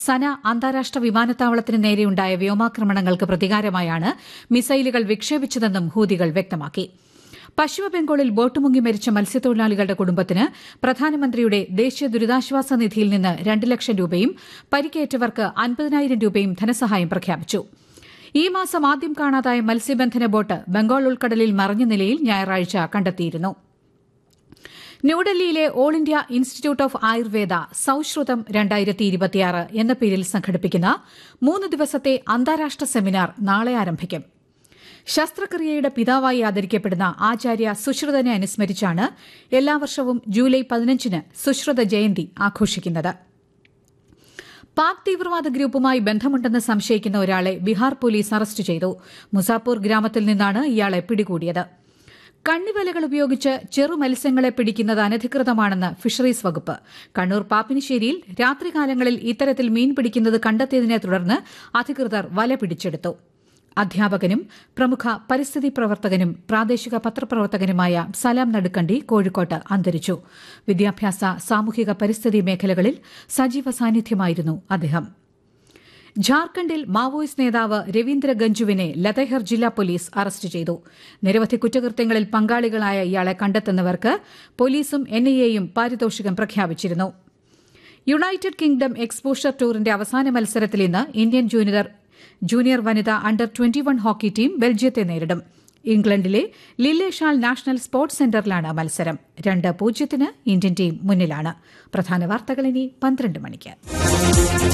സന അന്താരാഷ്ട്ര വിമാനത്താവളത്തിന് നേരെയുണ്ടായ വ്യോമാക്രമണങ്ങൾക്ക് പ്രതികാരമായാണ് മിസൈലുകൾ വിക്ഷേപിച്ചതെന്നും ഹൂതികൾ വ്യക്തമാക്കി പശ്ചിമബംഗാളിൽ ബോട്ട് മുങ്ങി മരിച്ച മത്സ്യത്തൊഴിലാളികളുടെ കുടുംബത്തിന് പ്രധാനമന്ത്രിയുടെ ദേശീയ ദുരിതാശ്വാസ നിധിയിൽ നിന്ന് രണ്ട് ലക്ഷം രൂപയും പരിക്കേറ്റവർക്ക് അൻപതിനായിരം രൂപയും ധനസഹായം പ്രഖ്യാപിച്ചു ഈ മാസം ആദ്യം കാണാതായ മത്സ്യബന്ധന ബോട്ട് ബംഗാൾ ഉൾക്കടലിൽ മറഞ്ഞ നിലയിൽ ഞായറാഴ്ച കണ്ടെത്തിയിരുന്നു ന്യൂഡൽഹിയിലെ all India institute of Ayurveda Saushrutam രണ്ടായിരത്തി ഇരുപത്തിയാറ് എന്ന പേരിൽ സംഘടിപ്പിക്കുന്ന മൂന്ന് ദിവസത്തെ അന്താരാഷ്ട്ര സെമിനാർ നാളെ ആരംഭിക്കും ശസ്ത്രക്രിയയുടെ പിതാവായി ആദരിക്കപ്പെടുന്ന ആചാര്യ സുശ്രുതനെ അനുസ്മരിച്ചാണ് എല്ലാ വർഷവും ജൂലൈ പതിനഞ്ചിന് സുശ്രുത ജയന്തി ആഘോഷിക്കുന്നത് പാക് തീവ്രവാദ ഗ്രൂപ്പുമായി ബന്ധമുണ്ടെന്ന് സംശയിക്കുന്ന ഒരാളെ ബീഹാർ പോലീസ് അറസ്റ്റ് ചെയ്തു മുസാപൂർ ഗ്രാമത്തിൽ നിന്നാണ് ഇയാളെ പിടികൂടിയത് കണ്ണിവലകൾ ഉപയോഗിച്ച് ചെറു മത്സ്യങ്ങളെ പിടിക്കുന്നത് അനധികൃതമാണെന്ന് ഫിഷറീസ് വകുപ്പ് കണ്ണൂർ പാപ്പിനിശ്ശേരിയിൽ രാത്രികാലങ്ങളിൽ ഇത്തരത്തിൽ മീൻ പിടിക്കുന്നത് കണ്ടെത്തിയതിനെ തുടർന്ന് അധികൃതർ വല പിടിച്ചെടുത്തു അധ്യാപകനും പ്രമുഖ പരിസ്ഥിതി പ്രവർത്തകനും പ്രാദേശിക പത്രപ്രവർത്തകനുമായ സലാം നടുക്കണ്ടി കോഴിക്കോട്ട് അന്തരിച്ചു വിദ്യാഭ്യാസ സാമൂഹിക പരിസ്ഥിതി മേഖലകളിൽ സജീവ സാന്നിധ്യമായിരുന്നു അദ്ദേഹം ഝാർഖണ്ഡിൽ മാവോയിസ്റ്റ് നേതാവ് രവീന്ദ്ര ഗഞ്ജുവിനെ ലതേഹർ ജില്ലാ പോലീസ് അറസ്റ്റ് ചെയ്തു നിരവധി കുറ്റകൃത്യങ്ങളിൽ പങ്കാളികളായ ഇയാളെ കണ്ടെത്തുന്നവർക്ക് പോലീസും എൻഐഎയും പാരിതോഷികം പ്രഖ്യാപിച്ചിരുന്നു യുണൈറ്റഡ് കിങ്ഡം എക്സ്പോഷർ ടൂറിന്റെ അവസാന മത്സരത്തിൽ ഇന്ന് ഇന്ത്യൻ ജൂനിയർ ജൂനിയർ വനിത under twenty one hockey team ബെൽജിയത്തെ നേരിടും ഇംഗ്ലണ്ടിലെ ലില്ലേഷാൾ നാഷണൽ സ്പോർട്സ് സെന്ററിലാണ് മത്സരം രണ്ട് പൂജ്യത്തിന് ഇന്ത്യൻ ടീം മുന്നിലാണ് പ്രധാന വാർത്തകൾ ഇനി പന്ത്രണ്ട് മണിക്ക്